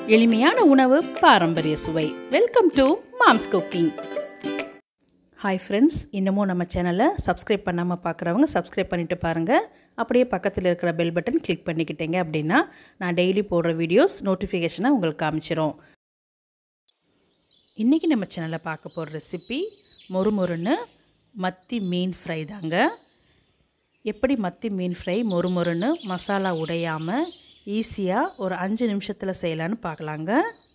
எளிமையான உணவு பாரம்பரிய சுவை welcome to Mom's Cooking hi friends இன்னமும் நம்ம சேனலை சப்ஸ்கிரைப் பண்ணாமல் பார்க்குறவங்க சப்ஸ்கிரைப் பண்ணிட்டு பாருங்கள் அப்படியே பக்கத்தில் இருக்கிற பெல் பட்டன் கிளிக் பண்ணிக்கிட்டீங்க அப்படின்னா நான் டெய்லி போடுற வீடியோஸ் நோட்டிஃபிகேஷனை உங்களுக்கு காமிச்சிரும் இன்றைக்கி நம்ம சேனலில் பார்க்க போகிற ரெசிபி மொறுமொறுன்னு மத்தி மீன் ஃப்ரை தாங்க எப்படி மத்தி மீன் ஃப்ரை மொறுமொறுன்னு மசாலா உடையாமல் ஈஸியாக ஒரு அஞ்சு நிமிஷத்தில் செய்யலான்னு பார்க்கலாங்க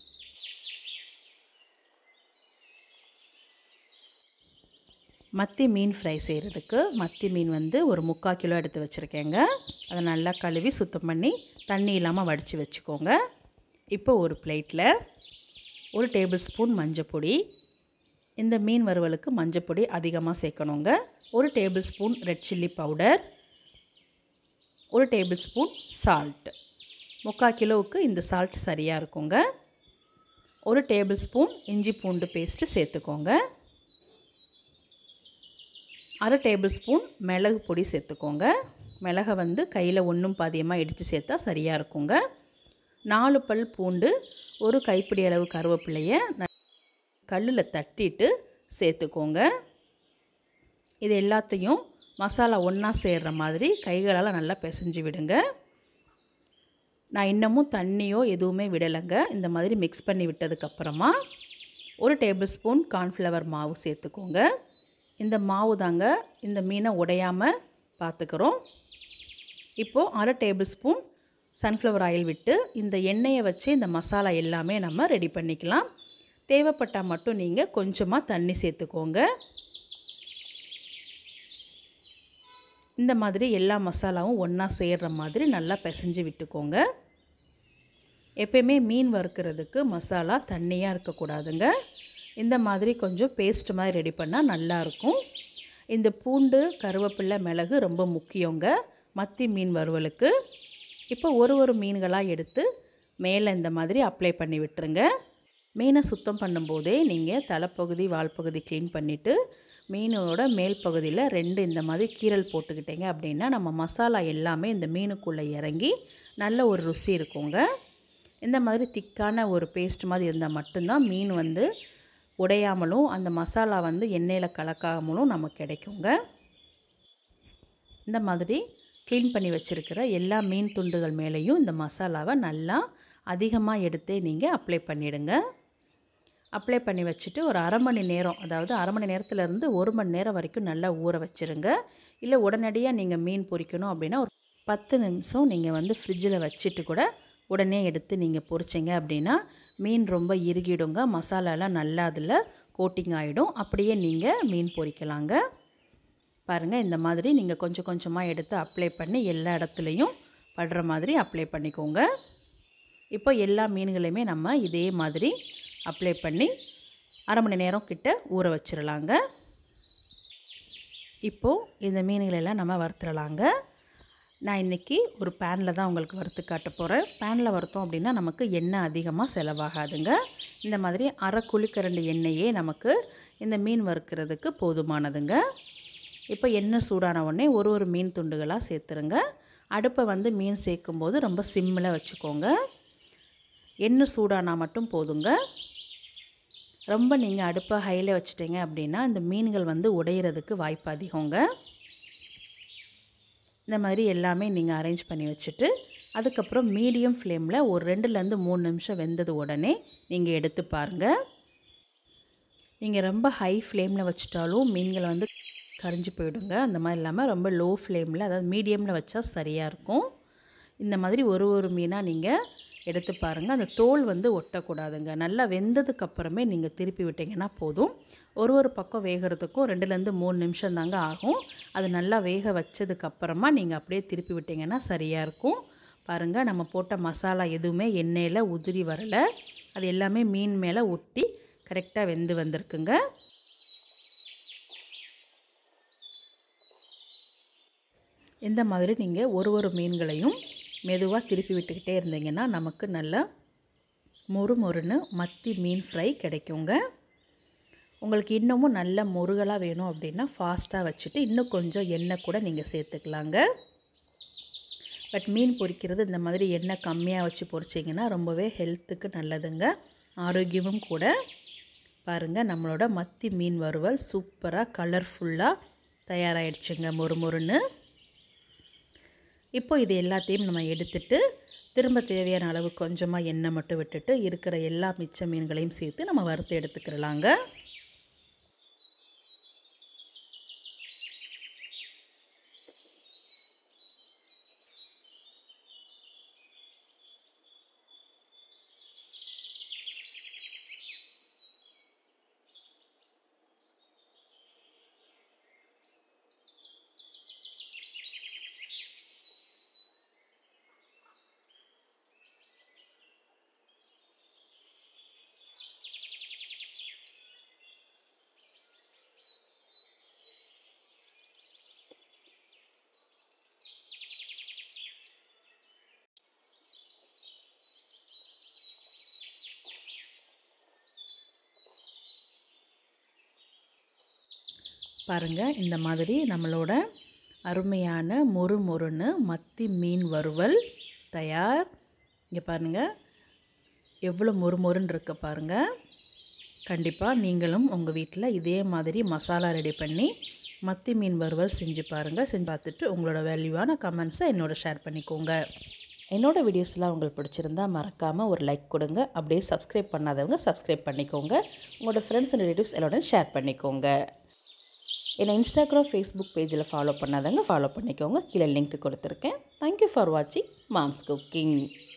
மத்தி மீன் ஃப்ரை செய்கிறதுக்கு மத்தி மீன் வந்து ஒரு முக்கால் கிலோ எடுத்து வச்சுருக்கேங்க அதை நல்லா கழுவி சுத்தம் பண்ணி தண்ணி இல்லாமல் வடித்து வச்சுக்கோங்க இப்போ ஒரு பிளேட்டில் ஒரு டேபிள் ஸ்பூன் மஞ்சப்பொடி இந்த மீன் வறுவலுக்கு மஞ்சப்பொடி அதிகமாக சேர்க்கணுங்க ஒரு tablespoon red chilli powder ஒரு டேபிள் ஸ்பூன் சால்ட் முக்கால் கிலோவுக்கு இந்த சால்ட் சரியாக இருக்குங்க ஒரு டேபிள் ஸ்பூன் இஞ்சி பூண்டு பேஸ்ட்டு சேர்த்துக்கோங்க அரை டேபிள் ஸ்பூன் மிளகு பொடி சேர்த்துக்கோங்க மிளகை வந்து கையில் ஒன்றும் பாதியமாக இடித்து சேர்த்தா சரியாக இருக்குங்க நாலு பல் பூண்டு ஒரு கைப்பிடி அளவு கருவேப்பிலையை கல்லில் தட்டிட்டு சேர்த்துக்கோங்க இது எல்லாத்தையும் மசாலா ஒன்றா சேர்கிற மாதிரி கைகளால் நல்லா பிசைஞ்சு விடுங்க நான் இன்னமும் தண்ணியோ எதுவுமே விடலைங்க இந்த மாதிரி மிக்ஸ் பண்ணி விட்டதுக்கப்புறமா ஒரு டேபிள் ஸ்பூன் கார்ன்ஃப்ளவர் மாவு சேர்த்துக்கோங்க இந்த மாவு தாங்க இந்த மீனை உடையாமல் பார்த்துக்கிறோம் இப்போது அரை டேபிள் ஸ்பூன் சன்ஃப்ளவர் ஆயில் விட்டு இந்த எண்ணெயை வச்சு இந்த மசாலா எல்லாமே நம்ம ரெடி பண்ணிக்கலாம் தேவைப்பட்டால் மட்டும் நீங்கள் கொஞ்சமாக தண்ணி சேர்த்துக்கோங்க இந்த மாதிரி எல்லா மசாலாவும் ஒன்றா சேர்கிற மாதிரி நல்லா பிசைஞ்சு விட்டுக்கோங்க எப்பயுமே மீன் வறுக்கிறதுக்கு மசாலா தண்ணியாக இருக்கக்கூடாதுங்க இந்த மாதிரி கொஞ்சம் பேஸ்ட் மாதிரி ரெடி பண்ணால் நல்லாயிருக்கும் இந்த பூண்டு கருவேப்பிலை மிளகு ரொம்ப முக்கியங்க மத்தி மீன் வறுவலுக்கு இப்போ ஒரு ஒரு மீன்களாக எடுத்து மேலே இந்த மாதிரி அப்ளை பண்ணி விட்டுருங்க மீனை சுத்தம் பண்ணும்போதே நீங்கள் தலைப்பகுதி வால் பகுதி க்ளீன் பண்ணிவிட்டு மீனோட மேல் பகுதியில் ரெண்டு இந்த மாதிரி கீரல் போட்டுக்கிட்டீங்க அப்படின்னா நம்ம மசாலா எல்லாமே இந்த மீனுக்குள்ளே இறங்கி நல்ல ஒரு ருசி இருக்குங்க இந்த மாதிரி திக்கான ஒரு பேஸ்ட் மாதிரி இருந்தால் மட்டும்தான் மீன் வந்து உடையாமலும் அந்த மசாலா வந்து எண்ணெயில் கலக்காமலும் நமக்கு கிடைக்குங்க இந்த மாதிரி க்ளீன் பண்ணி வச்சுருக்கிற எல்லா மீன் துண்டுகள் மேலேயும் இந்த மசாலாவை நல்லா அதிகமாக எடுத்தே நீங்கள் அப்ளை பண்ணிவிடுங்க அப்ளை பண்ணி வச்சுட்டு ஒரு அரை மணி நேரம் அதாவது அரை மணி நேரத்துலேருந்து ஒரு மணி நேரம் வரைக்கும் நல்லா ஊற வச்சுருங்க இல்லை உடனடியாக நீங்கள் மீன் பொரிக்கணும் அப்படின்னா ஒரு பத்து நிமிஷம் நீங்கள் வந்து ஃப்ரிட்ஜில் வச்சுட்டு கூட உடனே எடுத்து நீங்கள் பொரிச்சிங்க அப்படின்னா மீன் ரொம்ப இறுகிடுங்க மசாலாலாம் நல்லா அதில் கோட்டிங் ஆகிடும் அப்படியே நீங்கள் மீன் பொரிக்கலாங்க பாருங்கள் இந்த மாதிரி நீங்கள் கொஞ்சம் கொஞ்சமாக எடுத்து அப்ளை பண்ணி எல்லா இடத்துலையும் படுற மாதிரி அப்ளை பண்ணிக்கோங்க இப்போ எல்லா மீன்களையுமே நம்ம இதே மாதிரி அப்ளை பண்ணி அரை மணி நேரம் கிட்ட ஊற வச்சிடலாங்க இப்போது இந்த மீன்களெல்லாம் நம்ம வறுத்துடலாங்க நான் இன்றைக்கி ஒரு பேனில் தான் உங்களுக்கு வறுத்து காட்ட போகிறேன் பேனில் வறுத்தோம் அப்படின்னா நமக்கு எண்ணெய் அதிகமாக செலவாகாதுங்க இந்த மாதிரி அரை குழிக்கரண்டு எண்ணெயே நமக்கு இந்த மீன் வறுக்கிறதுக்கு போதுமானதுங்க இப்போ எண்ணெய் சூடான உடனே ஒரு ஒரு மீன் துண்டுகளாக சேர்த்துருங்க அடுப்பை வந்து மீன் சேர்க்கும்போது ரொம்ப சிம்மில் வச்சுக்கோங்க எண்ணெய் சூடானா மட்டும் போதுங்க ரொம்ப நீங்கள் அடுப்பை ஹையில் வச்சுட்டீங்க அப்படின்னா இந்த மீன்கள் வந்து உடையிறதுக்கு வாய்ப்பு அதிகங்க இந்த மாதிரி எல்லாமே நீங்கள் அரேஞ்ச் பண்ணி வச்சுட்டு அதுக்கப்புறம் மீடியம் ஃப்ளேமில் ஒரு ரெண்டுலேருந்து மூணு நிமிஷம் வெந்தது உடனே நீங்கள் எடுத்து பாருங்கள் நீங்கள் ரொம்ப ஹை ஃப்ளேமில் வச்சுட்டாலும் மீன்களை வந்து கரிஞ்சு போயிடுங்க அந்த மாதிரி இல்லாமல் ரொம்ப லோ ஃப்ளேமில் அதாவது மீடியமில் வச்சா சரியாக இருக்கும் இந்த மாதிரி ஒரு ஒரு மீனாக நீங்கள் எடுத்து பாருங்கள் அந்த தோல் வந்து ஒட்டக்கூடாதுங்க நல்லா வெந்ததுக்கு அப்புறமே நீங்கள் திருப்பி விட்டிங்கன்னா போதும் ஒரு ஒரு பக்கம் வேகிறதுக்கும் ரெண்டுலேருந்து மூணு நிமிஷம் தாங்க ஆகும் அது நல்லா வேக வச்சதுக்கப்புறமா நீங்கள் அப்படியே திருப்பி விட்டிங்கன்னா சரியாக இருக்கும் பாருங்கள் நம்ம போட்ட மசாலா எதுவுமே எண்ணெயில் உதிரி வரலை அது எல்லாமே மீன் மேலே ஒட்டி கரெக்டாக வெந்து வந்திருக்குங்க இந்த மாதிரி நீங்கள் ஒரு ஒரு மீன்களையும் மெதுவாக திருப்பி விட்டுக்கிட்டே இருந்தீங்கன்னா நமக்கு நல்லா மொறு மொறுன்னு மத்தி மீன் ஃப்ரை கிடைக்குங்க உங்களுக்கு இன்னமும் நல்ல முருகலாக வேணும் அப்படின்னா ஃபாஸ்ட்டாக வச்சுட்டு இன்னும் கொஞ்சம் எண்ணெய் கூட நீங்கள் சேர்த்துக்கலாங்க பட் மீன் பொரிக்கிறது இந்த மாதிரி எண்ணெய் கம்மியாக வச்சு பொரிச்சிங்கன்னா ரொம்பவே ஹெல்த்துக்கு நல்லதுங்க ஆரோக்கியமும் கூட பாருங்கள் நம்மளோட மத்தி மீன் வறுவல் சூப்பராக கலர்ஃபுல்லாக தயாராகிடுச்சுங்க மொறு மொறுன்னு இப்போ இது எல்லாத்தையும் நம்ம எடுத்துட்டு திரும்ப தேவையான அளவு கொஞ்சமாக எண்ணெய் மட்டும் விட்டுட்டு இருக்கிற எல்லா மிச்ச மீன்களையும் சேர்த்து நம்ம வறுத்து எடுத்துக்கிறலாங்க பாருங்கள் இந்த மாதிரி நம்மளோட அருமையான மொறு மொறுன்னு மத்தி மீன் வறுவல் தயார் இங்கே பாருங்கள் எவ்வளோ மொறு மொறுன்னு இருக்க பாருங்கள் கண்டிப்பாக நீங்களும் உங்கள் வீட்டில் இதே மாதிரி மசாலா ரெடி பண்ணி மத்தி மீன் வறுவல் செஞ்சு பாருங்கள் செஞ்சு பார்த்துட்டு உங்களோட வேல்யூவான கமெண்ட்ஸை என்னோட ஷேர் பண்ணிக்கோங்க என்னோடய வீடியோஸ்லாம் உங்களுக்கு பிடிச்சிருந்தா மறக்காமல் ஒரு லைக் கொடுங்க அப்படியே சப்ஸ்கிரைப் பண்ணாதவங்க சப்ஸ்கிரைப் பண்ணிக்கோங்க உங்களோட ஃப்ரெண்ட்ஸ் அண்ட் ரிலேட்டிவ்ஸ் எல்லாரோட ஷேர் பண்ணிக்கோங்க என்னை இன்ஸ்டாகிராம் ஃபேஸ்புக் பேஜில் ஃபாலோ பண்ணாதவங்க ஃபாலோ பண்ணிக்கோங்க கீழே லிங்க் கொடுத்துருக்கேன் தேங்க்யூ ஃபார் வாட்சிங் மாம்ஸ் குக்கிங்